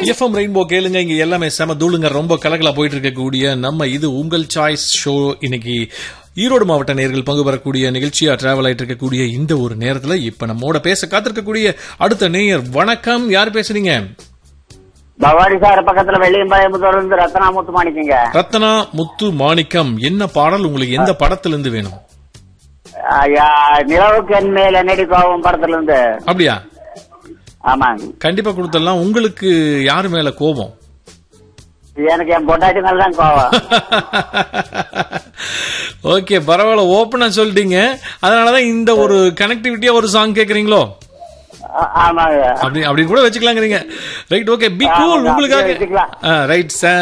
FM rainbow கேளுங்க இங்க எல்லாமே செம தூளுங்க ரொம்ப கலகலா போயிட்டு இருக்கக்கூடிய நம்ம இது உங்கள் சாய்ஸ் ஷோ இன்னைக்கு ஈரோடு மாவட்ட நேர்கள் பங்கு பெறக்கூடிய நிகழ்ச்சியா டிராவல் ஆயிட்டு இருக்கக்கூடிய இந்த ஒரு நேரத்துல இப்ப நம்மோட பேச காத்திருக்கக்கூடிய அடுத்த நேயர் வணக்கம் யார் பேசுறீங்க பவானி சார் பக்கத்துல வெள்ளியம்பாளையமுத்தூர்ல இருந்து ரத்னாமுத்து மாணிக்கங்க ரத்னா முத்து மாணிக்கம் என்ன பாடல் உங்களுக்கு எந்த படத்துல இருந்து வேணும் ஐயா, நிலவுக்கு என் மேல் என்னடி கோபம் படத்துல இருந்து அப்படியா ஆமாங்க கண்டிப்பா கொடுத்துடலாம் உங்களுக்கு யாரு மேல கோபம் எனக்கு என் பொண்டாட்டி மேல தான் கோபம் ஓகே பரவாயில்ல ஓப்பனா சொல்லிட்டீங்க அதனாலதான் இந்த ஒரு கனெக்டிவிட்டியா ஒரு சாங் கேக்குறீங்களோ ஆ- ஆமாங்க அப்படி அப்படி கூட வச்சுக்கலாங்கிறீங்க ரைட் ஓகே பி கூல் ஆமாங்க, அப்படியே உங்களுக்காக வச்சுக்கலாம். ரைட்